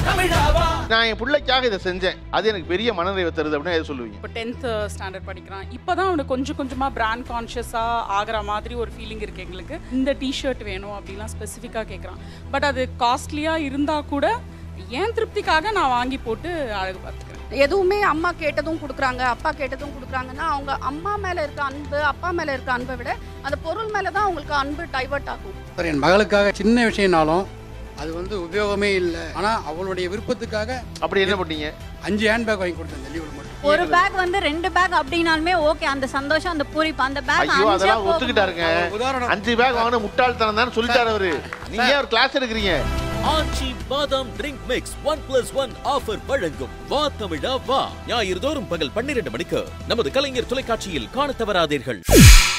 நான் என் பிள்ளைக்காக இதை செஞ்சேன் அது எனக்கு பெரிய மனநிறைவை தருது அப்படின்னு எதை சொல்லுவீங்க இப்போ டென்த்து ஸ்டாண்டர்ட் படிக்கிறான் இப்போ தான் அவனுக்கு கொஞ்சம் கொஞ்சமாக பிராண்ட் கான்ஷியஸாக ஆகிற மாதிரி ஒரு ஃபீலிங் இருக்குது எங்களுக்கு இந்த டிஷர்ட் வேணும் அப்படிலாம் ஸ்பெசிஃபிக்காக கேட்குறான் பட் அது காஸ்ட்லியாக இருந்தால் கூட ஏன் திருப்திக்காக நான் வாங்கி போட்டு அழகு பார்த்துக்கிறேன் எதுவுமே அம்மா கேட்டதும் கொடுக்குறாங்க அப்பா கேட்டதும் கொடுக்குறாங்கன்னா அவங்க அம்மா மேலே இருக்க அன்பு அப்பா மேலே இருக்க அன்பை விட அந்த பொருள் மேலே தான் அவங்களுக்கு அன்பு டைவர்ட் ஆகும் சார் என் மகளுக்காக சின்ன விஷயம்னாலும் அது வந்து உபயோகமே இல்லை ஆனால் அவளுடைய விருப்பத்துக்காக அப்படி என்ன பண்ணீங்க அஞ்சு ஹேண்ட்பேக் வாங்கி கொடுத்தேன் இந்த லீவில் மட்டும் ஒரு பேக் வந்து ரெண்டு பேக் அப்படின்னாலுமே ஓகே அந்த சந்தோஷம் அந்த பூரிப்பு அந்த பேக் ஐயோ அதெல்லாம் ஒத்துக்கிட்டாருங்க உதாரணம் அஞ்சு பேக் வாங்கின முட்டாள்தனம் தான் சொல்லிட்டாரு அவரு நீங்க ஏன் ஒரு கிளாஸ் எடுக்கிறீங்க ஆச்சி பாதாம் drink mix one plus one offer வழங்கும் வா தமிழா வா ஞாயிறு தோறும் பகல் பன்னிரண்டு மணிக்கு நமது கலைஞர் தொலைக்காட்சியில் காணத் தவறாதீர்கள்